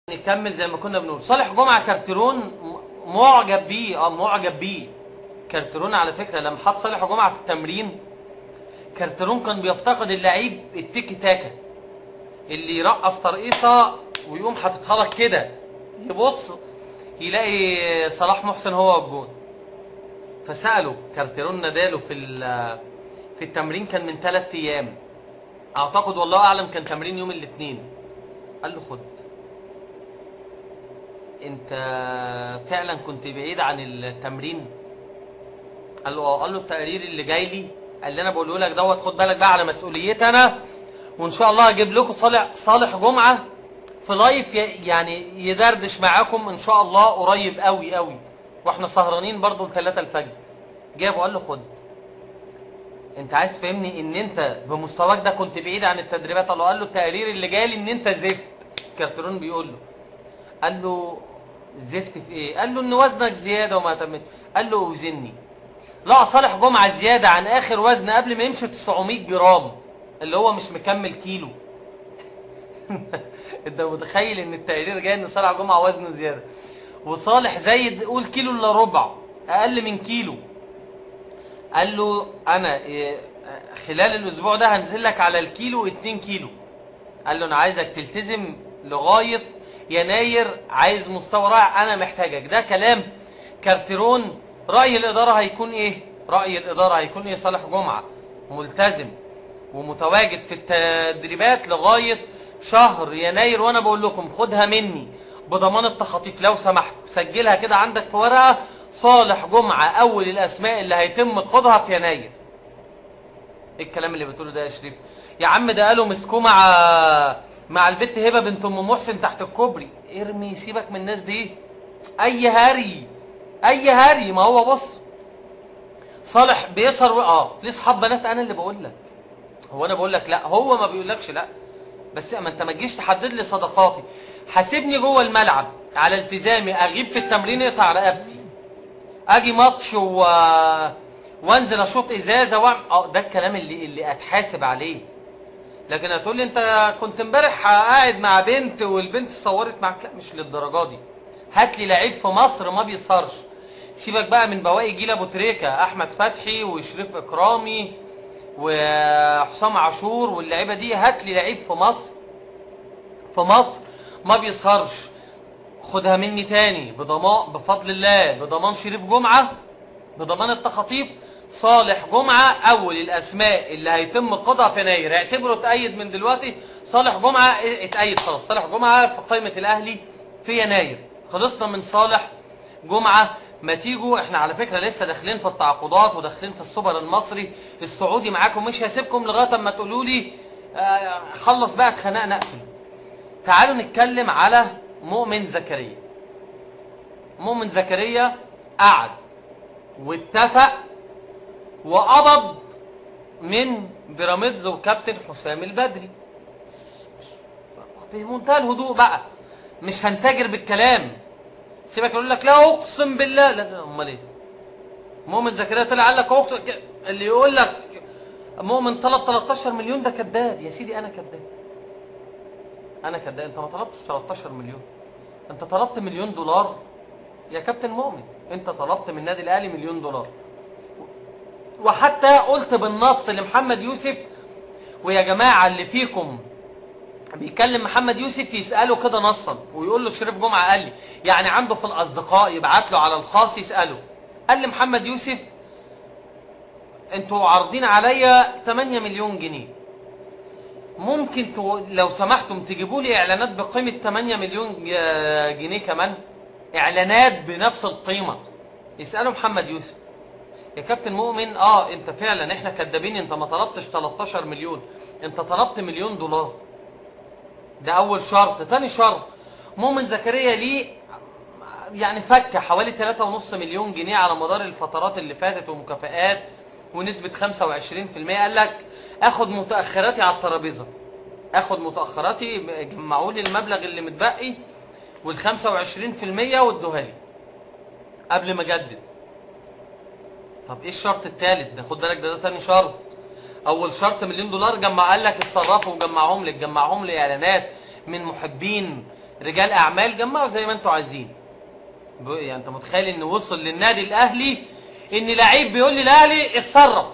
نكمل زي ما كنا بنقول صالح جمعه كارترون م- معجب بيه اه معجب بيه كارترون على فكره لما حط صالح جمعه في التمرين كارترون كان بيفتقد اللعيب التيكي تاكا اللي يرقص ترقيصه ويقوم حاططها لك كده يبص يلاقي صلاح محسن هو الجون فساله كارترون ناداله في ال- في التمرين كان من ثلاث ايام اعتقد والله اعلم كان تمرين يوم الاثنين قال له خد انت فعلا كنت بعيد عن التمرين قال له اه قال له التقرير اللي جاي لي اللي انا بقوله لك دوت خد بالك بقى على مسؤوليتي انا وان شاء الله هجيب لكم صالح صالح جمعه في لايف ي- يعني يدردش معاكم ان شاء الله قريب قوي قوي واحنا سهرانين برضه لثلاثة الفجر جابه قال له خد انت عايز تفهمني ان انت بمستواك ده كنت بعيد عن التدريبات قال له قال له التقرير اللي جالي ان انت زفت كارترون بيقول له قال له زفت في ايه قال له ان وزنك زياده وما تمت قال له اوزني لا صالح جمعه زياده عن اخر وزن قبل ما يمشي 900 جرام اللي هو مش مكمل كيلو انت متخيل ان التقرير جاي ان صالح جمعه وزنه زياده وصالح زايد قول كيلو الا ربع اقل من كيلو قال له انا إيه، خلال الاسبوع ده هنزل لك على الكيلو 2 كيلو قال له انا عايزك تلتزم لغايه يناير عايز مستوى رائع انا محتاجك ده كلام كارترون راي الاداره هيكون ايه راي الاداره هيكون ايه صالح جمعه ملتزم ومتواجد في التدريبات لغايه شهر يناير وانا بقول لكم خدها مني بضمان التخاطيف لو سمحت سجلها كده عندك في ورقه صالح جمعه اول الاسماء اللي هيتم خدها في يناير ايه الكلام اللي بتقوله ده يا شريف يا عم ده قالوا مسكوه مع مع البت هبه بنت ام محسن تحت الكوبري ارمي سيبك من الناس دي اي هري اي هري ما هو بص صالح بيسهر و... اه ليه اصحاب بنات انا اللي بقول لك هو انا بقول لك لا هو ما بيقولكش لا بس ما انت ما تجيش تحدد لي صداقاتي حاسبني جوه الملعب على التزامي اغيب في التمرين يقطع رقبتي اجي ماتش و... وانزل اشوط ازازه واعمل اه ده الكلام اللي اللي اتحاسب عليه لكن هتقول لي انت كنت امبارح قاعد مع بنت والبنت صورت معاك لا مش للدرجه دي هات لي لعيب في مصر ما بيسهرش سيبك بقى من بواقي جيل ابو تريكه احمد فتحي وشريف اكرامي وحسام عاشور واللعيبه دي هات لي لعيب في مصر في مصر ما بيسهرش خدها مني تاني بضمان بفضل الله بضمان شريف جمعه بضمان التخاطيف صالح جمعه اول الاسماء اللي هيتم قضاء في يناير اعتبره اتأيد من دلوقتي صالح جمعه اتأيد خلاص صالح جمعه في قائمه الاهلي في يناير خلصنا من صالح جمعه ما تيجوا احنا على فكره لسه داخلين في التعاقدات وداخلين في السوبر المصري السعودي معاكم مش هسيبكم لغايه اما تقولوا لي آه، خلص بقى اتخنقنا نقفل تعالوا نتكلم على مؤمن زكريا مؤمن زكريا قعد واتفق وقبض من بيراميدز وكابتن حسام البدري بمنتهى الهدوء بقى مش هنتاجر بالكلام سيبك يقول لك لا اقسم بالله لا لا امال ايه مؤمن زكريا طلع قال لك اقسم ك- اللي يقول لك مؤمن طلب 13 مليون ده كذاب يا سيدي انا كذاب انا كذاب انت ما طلبتش 13 مليون انت طلبت مليون دولار يا كابتن مؤمن انت طلبت من النادي الاهلي مليون دولار وحتى قلت بالنص لمحمد يوسف ويا جماعه اللي فيكم بيكلم محمد يوسف يساله كده نصا ويقول له شريف جمعه قال لي يعني عنده في الاصدقاء يبعت له على الخاص يساله قال لي محمد يوسف انتوا عارضين عليا 8 مليون جنيه ممكن تو... لو سمحتم تجيبوا لي اعلانات بقيمه 8 مليون ج- جنيه كمان اعلانات بنفس القيمه يسالوا محمد يوسف يا كابتن مؤمن اه انت فعلا احنا كدابين انت ما طلبتش 13 مليون انت طلبت مليون دولار ده اول شرط تاني شرط مؤمن زكريا ليه يعني فك حوالي 3.5 مليون جنيه على مدار الفترات اللي فاتت ومكافآت ونسبة 25% قال لك اخد متأخراتي على الترابيزة اخد متأخراتي جمعوا لي المبلغ اللي متبقي وال 25% وادوها لي قبل ما اجدد طب ايه الشرط الثالث ده خد بالك ده ده تاني شرط اول شرط مليون دولار جمع قال لك اتصرفوا وجمعهم لك جمعهم لي اعلانات من محبين رجال اعمال جمعوا زي ما انتوا عايزين ب- يعني انت متخيل ان وصل للنادي الاهلي ان لعيب بيقول لي الاهلي اتصرف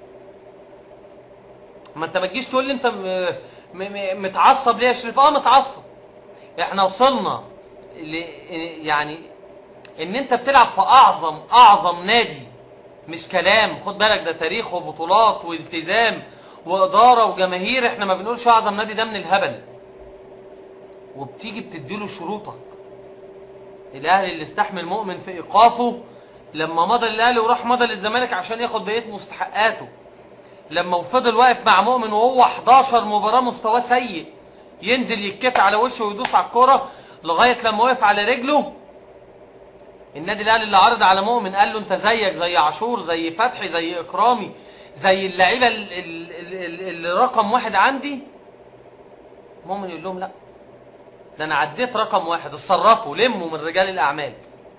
ما انت ما تجيش تقول لي انت م- م- م- متعصب ليه يا شريف اه متعصب احنا وصلنا ل... يعني ان انت بتلعب في اعظم اعظم نادي مش كلام خد بالك ده تاريخ وبطولات والتزام واداره وجماهير احنا ما بنقولش اعظم نادي ده من الهبل وبتيجي بتديله شروطك الاهلي اللي استحمل مؤمن في ايقافه لما مضى للاهلي وراح مضى للزمالك عشان ياخد بقيه مستحقاته لما فضل واقف مع مؤمن وهو 11 مباراه مستواه سيء ينزل يتكف على وشه ويدوس على الكوره لغايه لما وقف على رجله النادي الاهلي اللي عرض على مؤمن قال له انت زيك زي عاشور زي فتحي زي اكرامي زي اللعيبه ال- ال- ال- اللي رقم واحد عندي مؤمن يقول لهم لا ده انا عديت رقم واحد اتصرفوا لموا من رجال الاعمال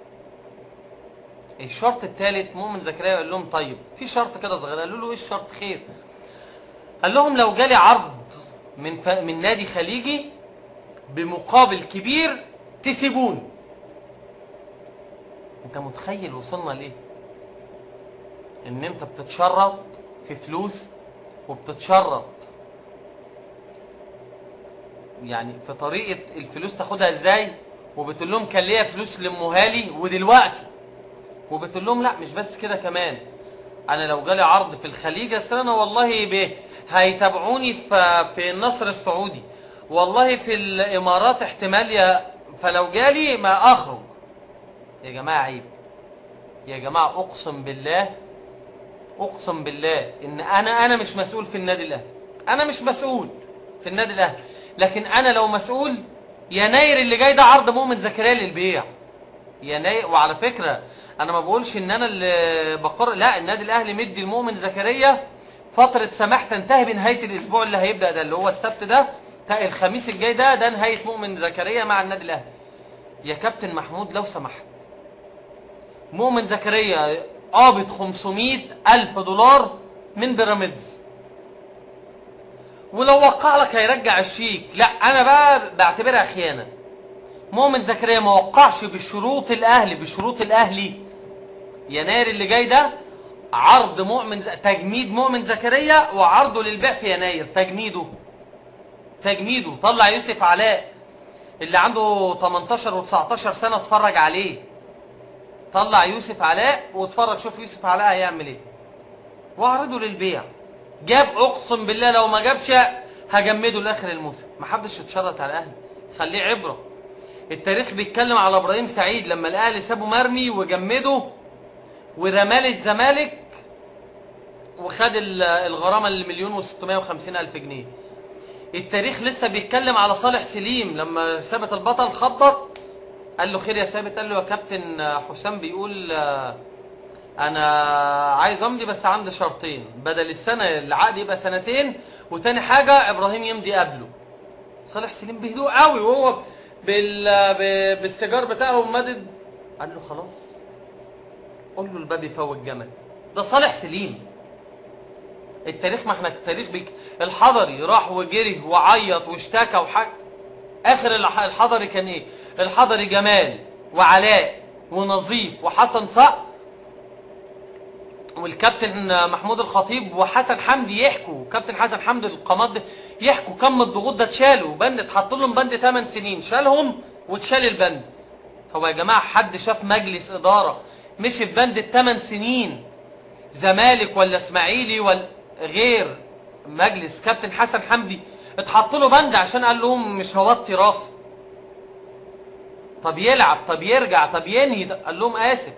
الشرط الثالث مؤمن زكريا قال لهم طيب في شرط كده صغير قالوا له ايه الشرط خير قال لهم لو جالي عرض من ف... من نادي خليجي بمقابل كبير تسيبوني انت متخيل وصلنا لايه ان انت بتتشرط في فلوس وبتتشرط يعني في طريقه الفلوس تاخدها ازاي وبتقول لهم كان ليا فلوس لموها لي ودلوقتي وبتقول لهم لا مش بس كده كمان انا لو جالي عرض في الخليج اصل انا والله ب... هيتابعوني في في النصر السعودي والله في الامارات احتمال يا فلو جالي ما اخرج يا جماعه عيب يا جماعه اقسم بالله اقسم بالله ان انا انا مش مسؤول في النادي الاهلي انا مش مسؤول في النادي الاهلي لكن انا لو مسؤول يناير اللي جاي ده عرض مؤمن زكريا للبيع يناير وعلى فكره انا ما بقولش ان انا اللي بقر لا النادي الاهلي مدي المؤمن زكريا فتره سماح تنتهي بنهايه الاسبوع اللي هيبدا ده اللي هو السبت ده تا- الخميس الجاي ده ده نهايه مؤمن زكريا مع النادي الاهلي يا كابتن محمود لو سمحت مؤمن زكريا قابض 500 ألف دولار من بيراميدز ولو وقع لك هيرجع الشيك لا أنا بقى بعتبرها خيانة مؤمن زكريا ما وقعش بشروط الأهلي بشروط الأهلي يناير اللي جاي ده عرض مؤمن ز... تجميد مؤمن زكريا وعرضه للبيع في يناير تجميده تجميده طلع يوسف علاء اللي عنده 18 و19 سنة اتفرج عليه طلع يوسف علاء واتفرج شوف يوسف علاء هيعمل ايه واعرضه للبيع جاب اقسم بالله لو ما جابش هجمده لاخر الموسم ما حدش يتشرط على الاهلي خليه عبره التاريخ بيتكلم على ابراهيم سعيد لما الاهلي سابه مرمي وجمده ورماه للزمالك وخد ال- الغرامه اللي مليون و650 الف جنيه التاريخ لسه بيتكلم على صالح سليم لما ثابت البطل خبط قال له خير يا ثابت قال له يا كابتن حسام بيقول آه، انا عايز امضي بس عندي شرطين بدل السنه العقد يبقى سنتين وتاني حاجه ابراهيم يمضي قبله صالح سليم بهدوء قوي وهو بال... ب- بالسيجار بتاعه مدد قال له خلاص قول له الباب يفوت جمل ده صالح سليم التاريخ ما احنا التاريخ بيك الحضري راح وجري وعيط واشتكى وحك اخر الح- الحضري كان ايه الحضري جمال وعلاء ونظيف وحسن صقر والكابتن محمود الخطيب وحسن حمدي يحكوا كابتن حسن حمدي القماد يحكوا كم الضغوط ده اتشالوا بند اتحط لهم بند 8 سنين شالهم واتشال البند هو يا جماعه حد شاف مجلس اداره مشي في بند الثمان سنين زمالك ولا اسماعيلي ولا غير مجلس كابتن حسن حمدي اتحط له بند عشان قال لهم مش هوطي راسي طب يلعب طب يرجع طب ينهي ده. قال لهم اسف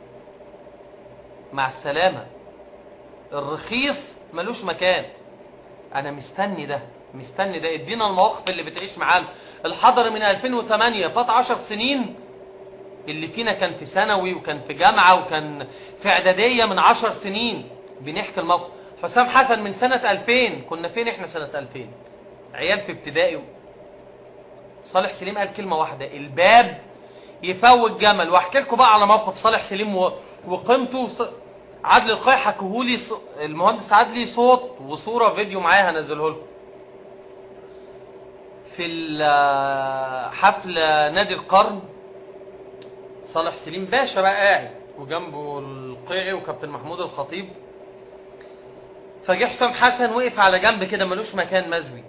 مع السلامه الرخيص ملوش مكان انا مستني ده مستني ده ادينا المواقف اللي بتعيش معانا الحضر من 2008 فات 10 سنين اللي فينا كان في ثانوي وكان في جامعه وكان في اعداديه من 10 سنين بنحكي الموقف حسام حسن من سنه 2000 كنا فين احنا سنه 2000 عيال في ابتدائي صالح سليم قال كلمه واحده الباب يفوت جمل واحكي لكم بقى على موقف صالح سليم و- وقيمته وص- عدلي القاي حكوهولي ص- المهندس عدلي صوت وصوره فيديو معايا هنزله لكم في ال- حفل نادي القرن صالح سليم باشا بقى قاعد وجنبه القيعي وكابتن محمود الخطيب فجه حسام حسن وقف على جنب كده ملوش مكان مزوي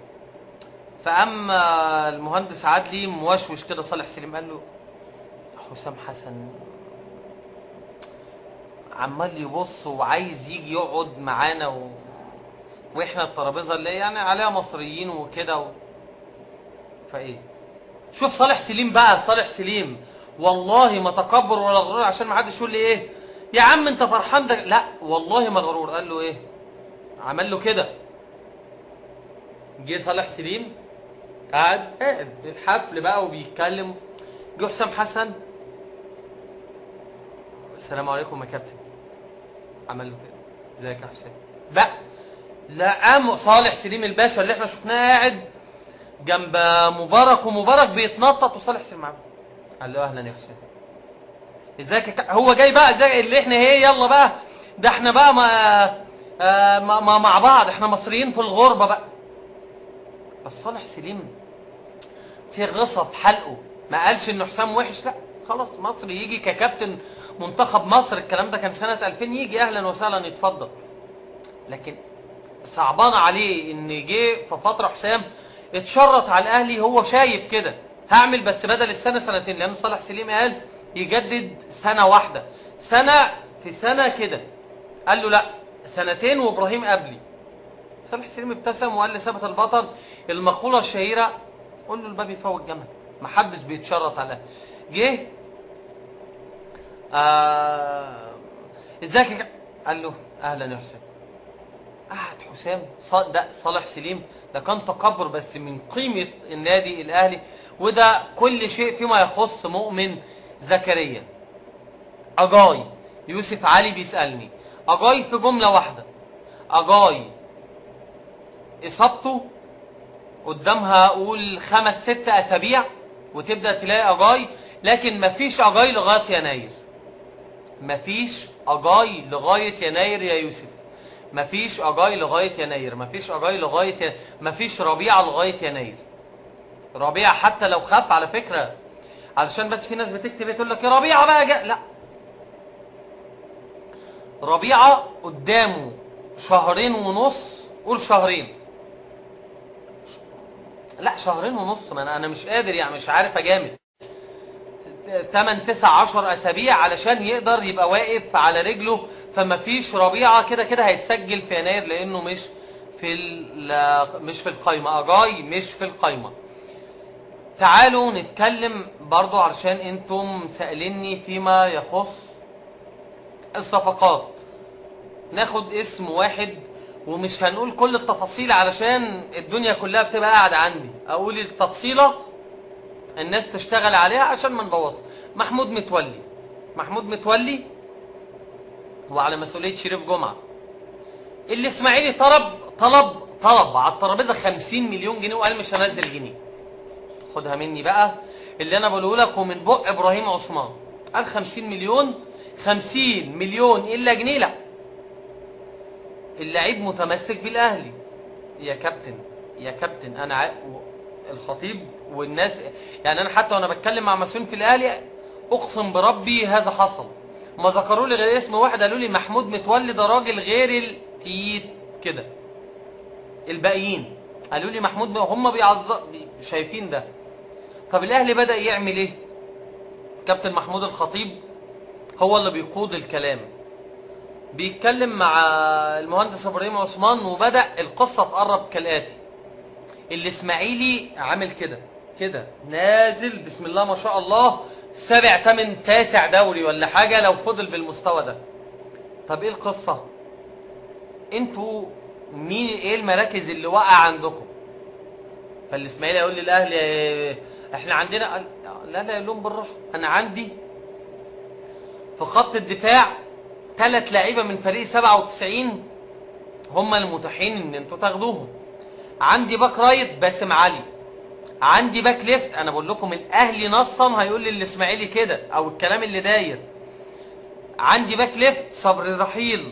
فاما المهندس عدلي موشوش كده صالح سليم قال له حسام حسن عمال يبص وعايز يجي يقعد معانا و... واحنا الترابيزه اللي يعني عليها مصريين وكده و... فايه شوف صالح سليم بقى صالح سليم والله ما تكبر ولا غرور عشان ما حدش يقول لي ايه يا عم انت فرحان ده لا والله ما غرور قال له ايه عمل له كده جه صالح سليم قعد قاعد الحفل بقى وبيتكلم جه حسام حسن السلام عليكم يا كابتن عمل له كده ازيك يا حسام لا لا قام صالح سليم الباشا اللي احنا شفناه قاعد جنب مبارك ومبارك بيتنطط وصالح سليم معاه قال له اهلا يا حسام ازيك يا كا- هو جاي بقى زي اللي احنا ايه يلا بقى ده احنا بقى ما آه ما ما- مع بعض احنا مصريين في الغربه بقى بس صالح سليم في غصة في حلقه ما قالش انه حسام وحش لا خلاص مصر يجي ككابتن منتخب مصر الكلام ده كان سنة 2000 يجي اهلا وسهلا يتفضل لكن صعبان عليه ان جه في فترة حسام اتشرط على الاهلي هو شايف كده هعمل بس بدل السنة سنتين لان صالح سليم قال يجدد سنة واحدة سنة في سنة كده قال له لا سنتين وابراهيم قبلي صالح سليم ابتسم وقال لثابت البطل المقولة الشهيرة قول له الباب يفوت جمل محدش بيتشرط على جه آه ازيك يا ك- قال له اهلا يا حسام قعد حسام ص- ده صالح سليم ده كان تكبر بس من قيمة النادي الأهلي وده كل شيء فيما يخص مؤمن زكريا أجاي يوسف علي بيسألني أجاي في جملة واحدة أجاي إصابته قدامها أقول خمس ست أسابيع وتبدأ تلاقي أجاي لكن مفيش أجاي لغاية يناير مفيش أجاي لغاية يناير يا يوسف مفيش أجاي لغاية يناير مفيش أجاي لغاية ين... مفيش ربيعة لغاية يناير ربيعة حتى لو خاف على فكرة علشان بس في ناس بتكتب تقول لك يا ربيعة بقى جاء لا ربيعة قدامه شهرين ونص قول شهرين لا شهرين ونص ما انا انا مش قادر يعني مش عارف اجامل 8 9 10 اسابيع علشان يقدر يبقى واقف على رجله فما فيش ربيعه كده كده هيتسجل في يناير لانه مش في ال- مش في القايمه اجاي مش في القايمه تعالوا نتكلم برضو علشان انتم سألني فيما يخص الصفقات ناخد اسم واحد ومش هنقول كل التفاصيل علشان الدنيا كلها بتبقى قاعدة عندي اقول التفصيلة الناس تشتغل عليها عشان ما نبوظ محمود متولي محمود متولي وعلى مسؤولية شريف جمعة الاسماعيلي طلب طلب طلب على الترابيزة 50 مليون جنيه وقال مش هنزل جنيه خدها مني بقى اللي انا بقوله لك ومن بق ابراهيم عثمان قال 50 مليون 50 مليون الا جنيه لا اللعيب متمسك بالاهلي يا كابتن يا كابتن انا ع... و- الخطيب والناس يعني انا حتى وانا بتكلم مع مسؤولين في الاهلي اقسم بربي هذا حصل ما ذكروا لي غير اسم واحد قالوا لي محمود متولي ده راجل غير التيت كده الباقيين قالوا لي محمود هم بيعظ بي- شايفين ده طب الاهلي بدا يعمل ايه كابتن محمود الخطيب هو اللي بيقود الكلام بيتكلم مع المهندس ابراهيم عثمان وبدا القصه تقرب كالاتي الاسماعيلي عامل كده كده نازل بسم الله ما شاء الله سابع تمن تاسع دوري ولا حاجه لو فضل بالمستوى ده طب ايه القصه انتوا مين ايه المراكز اللي وقع عندكم فالاسماعيلي يقول للاهلي إيه، احنا عندنا قال- لا لا يقول لهم بالراحه انا عندي في خط الدفاع ثلاث لعيبه من فريق 97 هم المتاحين ان انتوا تاخدوهم عندي باك رايت باسم علي عندي باك ليفت انا بقول لكم الاهلي نصا هيقول لي الاسماعيلي كده او الكلام اللي داير عندي باك ليفت صبري رحيل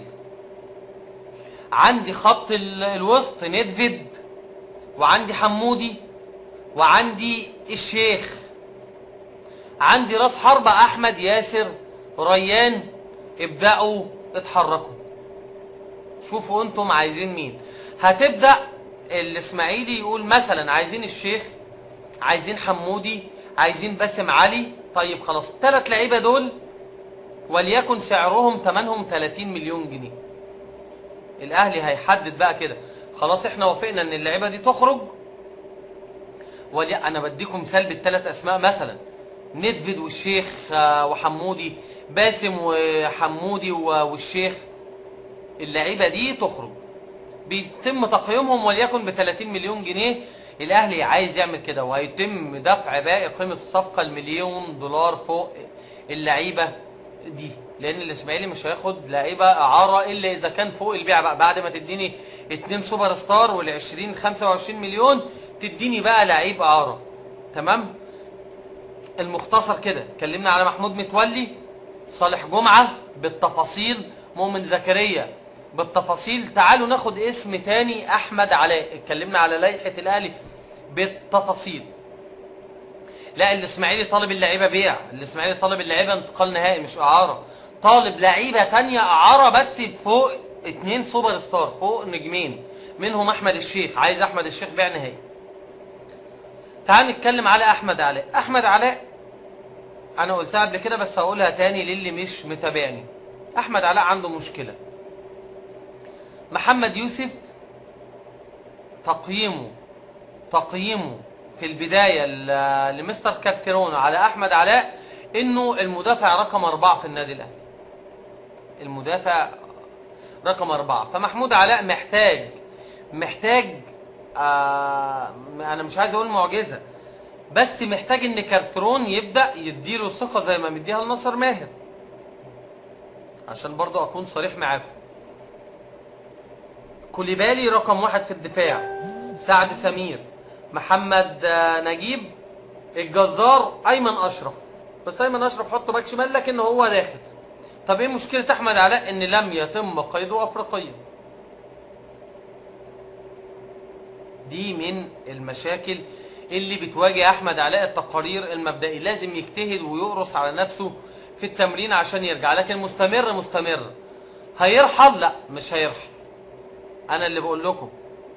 عندي خط ال- الوسط ندفد وعندي حمودي وعندي الشيخ عندي راس حربة احمد ياسر ريان ابدأوا اتحركوا شوفوا انتم عايزين مين هتبدأ الاسماعيلي يقول مثلا عايزين الشيخ عايزين حمودي عايزين باسم علي طيب خلاص الثلاث لعيبه دول وليكن سعرهم ثمنهم 30 مليون جنيه الاهلي هيحدد بقى كده خلاص احنا وافقنا ان اللعيبه دي تخرج ولي انا بديكم مثال بالثلاث اسماء مثلا ندفد والشيخ آه، وحمودي باسم وحمودي و- والشيخ اللعيبه دي تخرج بيتم تقييمهم وليكن ب 30 مليون جنيه الاهلي عايز يعمل كده وهيتم دفع باقي قيمه الصفقه المليون دولار فوق اللعيبه دي لان الاسماعيلي مش هياخد لعيبه اعاره الا اذا كان فوق البيع بقى بعد ما تديني اتنين سوبر ستار وال 20 25 مليون تديني بقى لعيب اعاره تمام المختصر كده اتكلمنا على محمود متولي صالح جمعه بالتفاصيل مؤمن زكريا بالتفاصيل تعالوا ناخد اسم تاني احمد علاء اتكلمنا على لائحه الاهلي بالتفاصيل لا الاسماعيلي طالب اللعيبه بيع الاسماعيلي طالب اللعيبه انتقال نهائي مش اعاره طالب لعيبه تانية اعاره بس فوق اتنين سوبر ستار فوق نجمين منهم احمد الشيخ عايز احمد الشيخ بيع نهائي تعال نتكلم على احمد علاء احمد علاء انا قلتها قبل كده بس هقولها تاني للي مش متابعني احمد علاء عنده مشكله محمد يوسف تقييمه تقييمه في البدايه ل- لمستر كارتيرون على احمد علاء انه المدافع رقم اربعه في النادي الاهلي المدافع رقم اربعه فمحمود علاء محتاج محتاج آه انا مش عايز اقول معجزه بس محتاج ان كارترون يبدا يديله الثقه زي ما مديها لناصر ماهر عشان برضو اكون صريح معاكم كوليبالي رقم واحد في الدفاع سعد سمير محمد آه، نجيب الجزار ايمن اشرف بس ايمن اشرف حطه باك شمال لكن هو داخل طب ايه مشكله احمد علاء ان لم يتم قيده افريقيا دي من المشاكل اللي بتواجه احمد علاء التقارير المبدئي لازم يجتهد ويقرص على نفسه في التمرين عشان يرجع لكن مستمر مستمر هيرحل لا مش هيرحل انا اللي بقول لكم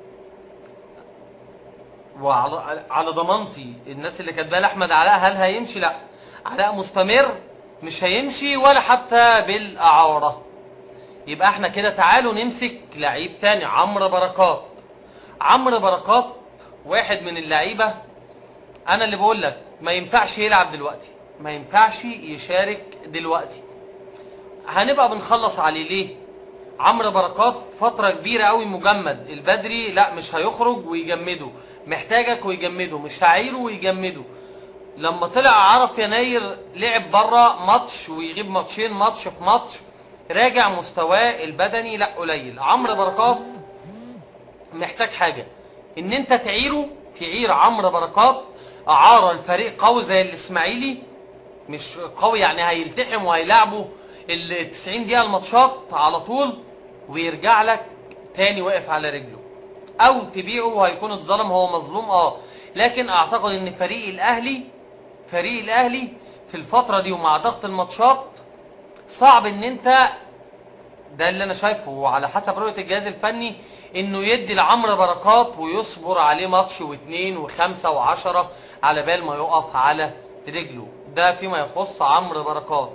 وعلى على ضمانتي الناس اللي كاتبه لاحمد علاء هل هيمشي لا علاء مستمر مش هيمشي ولا حتى بالاعاره يبقى احنا كده تعالوا نمسك لعيب تاني عمرو بركات عمرو بركات واحد من اللعيبه انا اللي بقول لك ما ينفعش يلعب دلوقتي ما ينفعش يشارك دلوقتي هنبقى بنخلص عليه ليه عمرو بركات فترة كبيرة قوي مجمد البدري لا مش هيخرج ويجمده محتاجك ويجمده مش هعيره ويجمده لما طلع عرف يناير لعب بره ماتش ويغيب ماتشين ماتش في ماتش راجع مستواه البدني لا قليل عمرو بركات محتاج حاجة ان انت تعيره تعير عمرو بركات اعاره الفريق قوي زي الاسماعيلي مش قوي يعني هيلتحم وهيلعبوا ال 90 دقيقة الماتشات على طول ويرجع لك تاني واقف على رجله او تبيعه وهيكون اتظلم هو مظلوم اه لكن اعتقد ان فريق الاهلي فريق الاهلي في الفترة دي ومع ضغط الماتشات صعب ان انت ده اللي انا شايفه وعلى حسب رؤيه الجهاز الفني انه يدي لعمرو بركات ويصبر عليه ماتش واثنين وخمسه وعشره على بال ما يقف على رجله ده فيما يخص عمرو بركات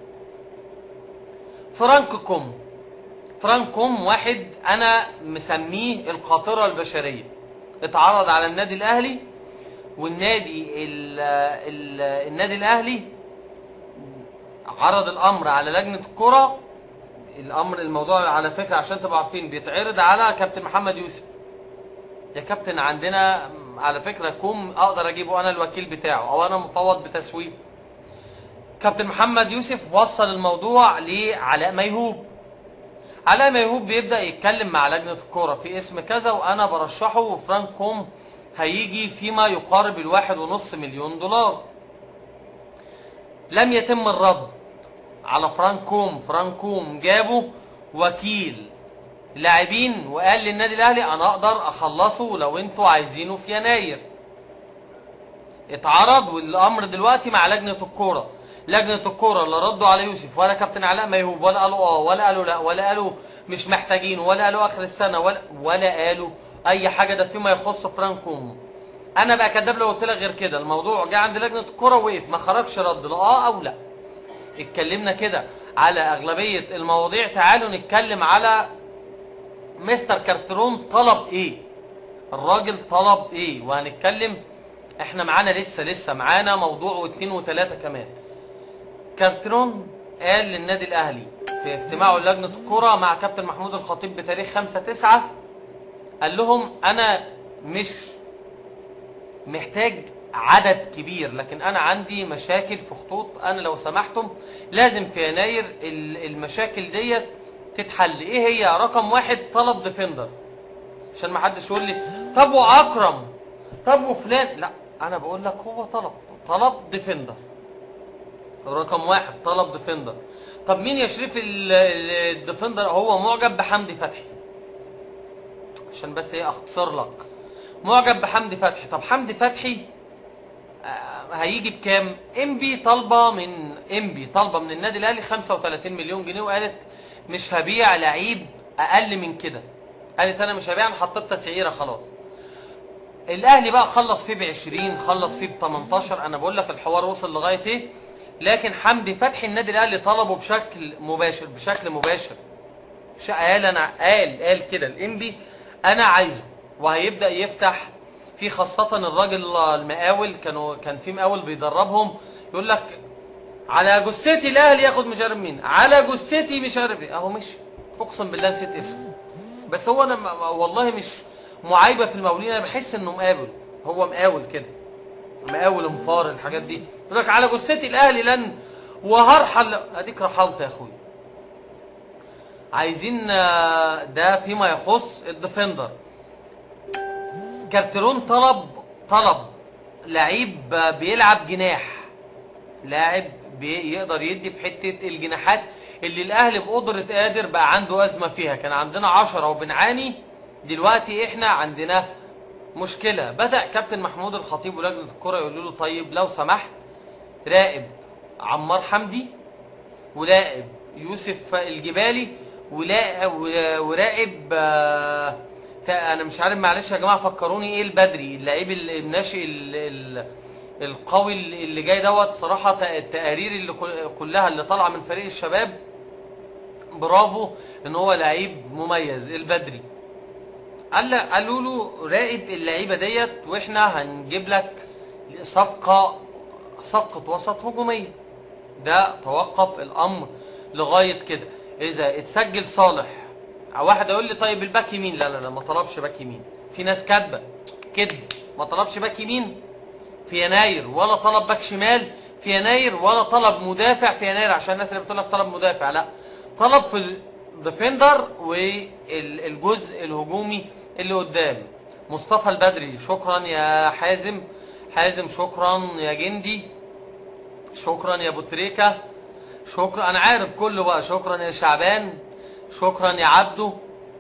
فرانك كوم فرانك كوم واحد انا مسميه القاطره البشريه اتعرض على النادي الاهلي والنادي ال ال النادي الاهلي عرض الامر على لجنه الكره الامر الموضوع على فكره عشان تبقوا عارفين بيتعرض على كابتن محمد يوسف يا كابتن عندنا على فكره كوم اقدر اجيبه انا الوكيل بتاعه او انا مفوض بتسويق كابتن محمد يوسف وصل الموضوع لعلاء ميهوب علاء ميهوب بيبدا يتكلم مع لجنه الكوره في اسم كذا وانا برشحه وفرانك كوم هيجي فيما يقارب الواحد ونص مليون دولار لم يتم الرد على فرانكوم فرانكوم جابوا وكيل لاعبين وقال للنادي الاهلي انا اقدر اخلصه لو انتوا عايزينه في يناير اتعرض والامر دلوقتي مع لجنه الكوره لجنه الكوره لا ردوا على يوسف ولا كابتن علاء ميهوب ولا قالوا اه ولا قالوا لا ولا قالوا مش محتاجين ولا قالوا اخر السنه ولا ولا قالوا اي حاجه ده فيما يخص فرانكو انا بقى كداب لو قلت لك غير كده الموضوع جه عند لجنه الكوره وقف ما خرجش رد لا اه او لا اتكلمنا كده على اغلبيه المواضيع تعالوا نتكلم على مستر كارترون طلب ايه الراجل طلب ايه وهنتكلم احنا معانا لسه لسه معانا موضوع واثنين وثلاثه كمان كارترون قال للنادي الاهلي في اجتماعه لجنه الكره مع كابتن محمود الخطيب بتاريخ 5 9 قال لهم انا مش محتاج عدد كبير لكن انا عندي مشاكل في خطوط انا لو سمحتم لازم في يناير ال- المشاكل ديت تتحل ايه هي رقم واحد طلب ديفندر عشان ما حدش يقول لي طب واكرم طب وفلان لا انا بقول لك هو طلب طلب ديفندر رقم واحد طلب ديفندر طب مين يا شريف ال- ال- الديفندر هو معجب بحمدي فتحي عشان بس ايه اختصر لك معجب بحمدي فتحي طب حمدي فتحي آه، هيجي بكام انبي طالبه من انبي طالبه من النادي الاهلي 35 مليون جنيه وقالت مش هبيع لعيب اقل من كده قالت انا مش هبيع انا حطيت تسعيره خلاص الاهلي بقى خلص فيه ب 20 خلص فيه ب 18 انا بقول لك الحوار وصل لغايه ايه لكن حمدي فتحي النادي الاهلي طلبه بشكل مباشر بشكل مباشر مش قال انا قال قال كده الانبي انا عايزه وهيبدا يفتح في خاصه الراجل المقاول كانوا كان في مقاول بيدربهم يقول لك على جثتي الاهلي ياخد مش عارف مين على جثتي مش عارف ايه اهو مشي اقسم بالله نسيت اسمه بس هو انا م- والله مش معايبه في المقاولين انا بحس انه مقاول هو مقاول كده مقاول مفار الحاجات دي يقول لك على جثتي الاهلي لن وهرحل اديك رحلت يا اخويا عايزين آه، ده فيما يخص الديفندر كارترون طلب طلب لعيب آه، بيلعب جناح لاعب بي- يقدر يدي في حته الجناحات اللي الاهلي بقدره قادر بقى عنده ازمه فيها كان عندنا عشرة وبنعاني دلوقتي احنا عندنا مشكله بدا كابتن محمود الخطيب ولجنه الكره يقولوا له طيب لو سمحت راقب عمار حمدي ولاعب يوسف الجبالي ولا- و- وراقب آه، تا- انا مش عارف معلش يا جماعه فكروني ايه البدري اللعيب ال- الناشئ ال- ال- القوي اللي اللي جاي دوت صراحه ت- التقارير اللي كل- كلها اللي طالعه من فريق الشباب برافو ان هو لعيب مميز البدري قال له- قالوا له راقب اللعيبه ديت واحنا هنجيب لك صفقه صفقه وسط هجوميه ده توقف الامر لغايه كده اذا اتسجل صالح او واحد يقول لي طيب الباك يمين لا لا لا ما طلبش باك يمين في ناس كاتبه كذب ما طلبش باك يمين في يناير ولا طلب باك شمال في يناير ولا طلب مدافع في يناير عشان الناس اللي بتقول لك طلب مدافع لا طلب في الديفندر والجزء الهجومي اللي قدام مصطفى البدري شكرا يا حازم حازم شكرا يا جندي شكرا يا ابو تريكه شكرا انا عارف كله بقى شكرا يا شعبان شكرا يا عبده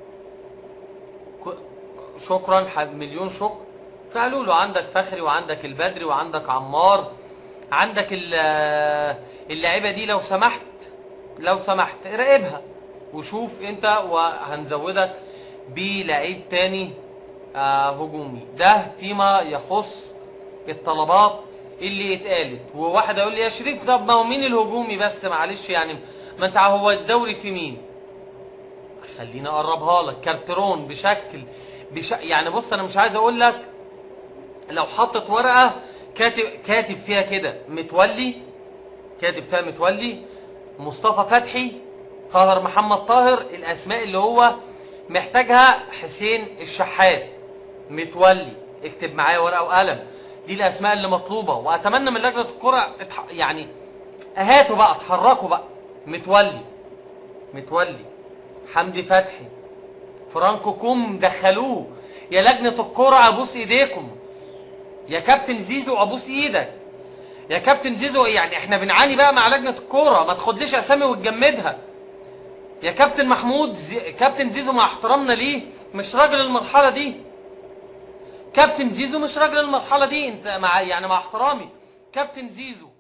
ك- شكرا ح- مليون شكر فقالوا له عندك فخري وعندك البدري وعندك عمار عندك ال- اللعيبه دي لو سمحت لو سمحت راقبها وشوف انت وهنزودك بلعيب تاني آه هجومي ده فيما يخص الطلبات اللي اتقالت وواحد يقول لي يا شريف طب ما هو مين الهجومي بس معلش يعني ما انت هو الدوري في مين خليني اقربها لك كارترون بشكل بش... يعني بص انا مش عايز اقول لك لو حطت ورقه كاتب كاتب فيها كده متولي كاتب فيها متولي مصطفى فتحي طاهر محمد طاهر الاسماء اللي هو محتاجها حسين الشحات متولي اكتب معايا ورقه وقلم دي الاسماء اللي مطلوبه واتمنى من لجنه الكره اتح... يعني هاتوا بقى اتحركوا بقى متولي متولي حمدي فتحي فرانكو كوم دخلوه يا لجنه الكره ابوس ايديكم يا كابتن زيزو ابوس ايدك يا كابتن زيزو يعني احنا بنعاني بقى مع لجنه الكوره ما تاخدليش اسامي وتجمدها يا كابتن محمود زي... كابتن زيزو مع احترامنا ليه مش راجل المرحله دي كابتن زيزو مش راجل المرحله دي انت مع يعني مع احترامي كابتن زيزو